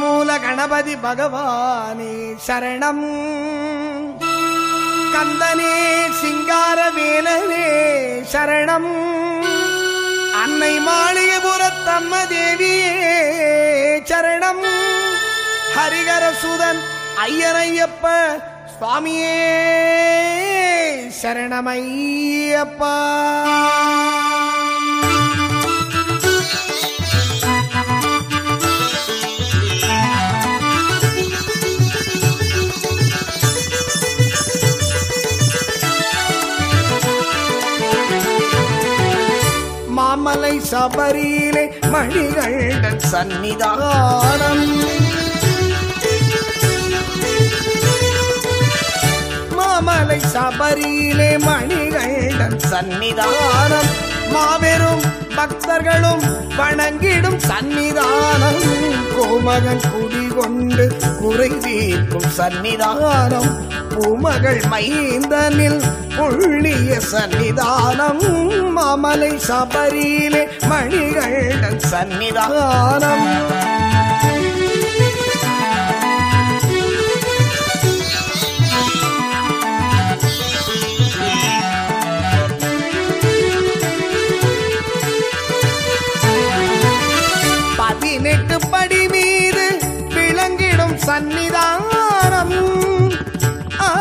மூல கணபதி பகவானே சரணம் கந்தனே சிங்கார வேலனே சரணம் அன்னை மாளிகைபுரத்தம்ம தேவியே சரணம் ஹரிகரசுதன் ஐயனையப்ப சுவாமியே சரணமையப்பா மாமலை சபரியிலே மணிகண்டன் சந்நிதானம் மாமலை சபரியிலே மணிகண்டன் சந்நிதானம் மாபெரும் பக்தர்களும் வணங்கிடும் சந்நிதானம் கோமகன் குடிகொண்டு குறை தீர்க்கும் சந்நிதானம் பூமகள் மைந்தனில் புள்ளிய சந்நிதானம் மாமலை சபரியிலே மணிகண்டன் சந்நிதானம் பதினெட்டு படி மீது விளங்கிடும் சந்நிதானம் ஆ,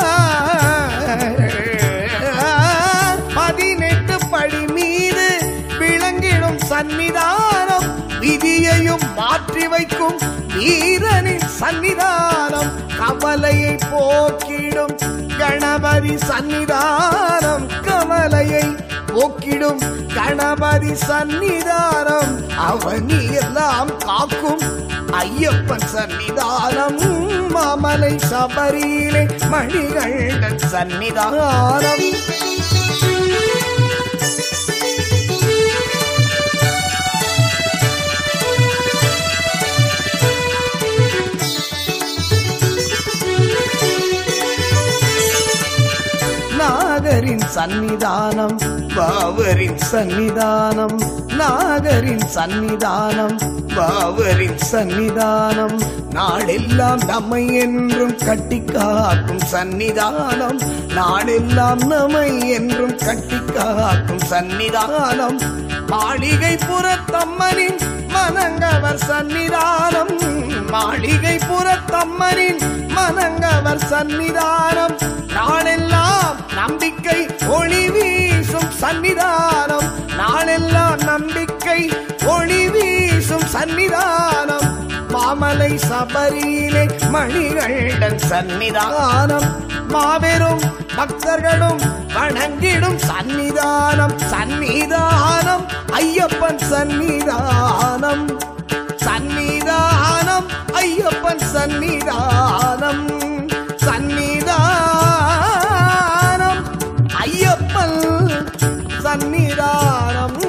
பதினெட்டு படி மீது விளங்கிடும் சந்நிதானம் விதியையும் மாற்றி வைக்கும் வீரனின் சந்நிதானம் கவலையை போக்கிடும் கணபதி சந்நிதானம் கவலையை போக்கிடும் கணபதி சந்நிதானம் அவனி எல்லாம் காக்கும் ஐயப்பன் சந்நிதானம் மாமலை சபரியிலே மணிகண்டன் சந்நிதானம் நாகரின் சந்நிதானம் பாவரின் சந்நிதானம் நாகரின் சந்நிதானம் பாவரின் சந்நிதானம் நாடெல்லாம் நம்மை என்றும் கட்டி காக்கும் சந்நிதானம் நாடெல்லாம் நம்மை என்றும் கட்டி காக்கும் சந்நிதானம் மாளிகை புறத்தம்மனின் மனங்கவர் சந்நிதானம் மாளிகை புறத்தம்மனின் மனங்கவர் சந்நிதானம் நாளெல்லாம் நம்பிக்கை ஒளி வீசும் சந்நிதானம் நாளெல்லாம் நம்பிக்கை ஒளி வீசும் சந்நிதானம் மாமலை சபரியிலே மணிகண்டன் சந்நிதானம் மாபெரும் பக்தர்களும் வணங்கிடும் சந்நிதானம் சந்நிதானம் ஐயப்பன் சந்நிதானம் சந்நிதானம் ஐயப்பன் சந்நிதானம் சந்நிதானம் ஐயப்பன் சந்நிதானம்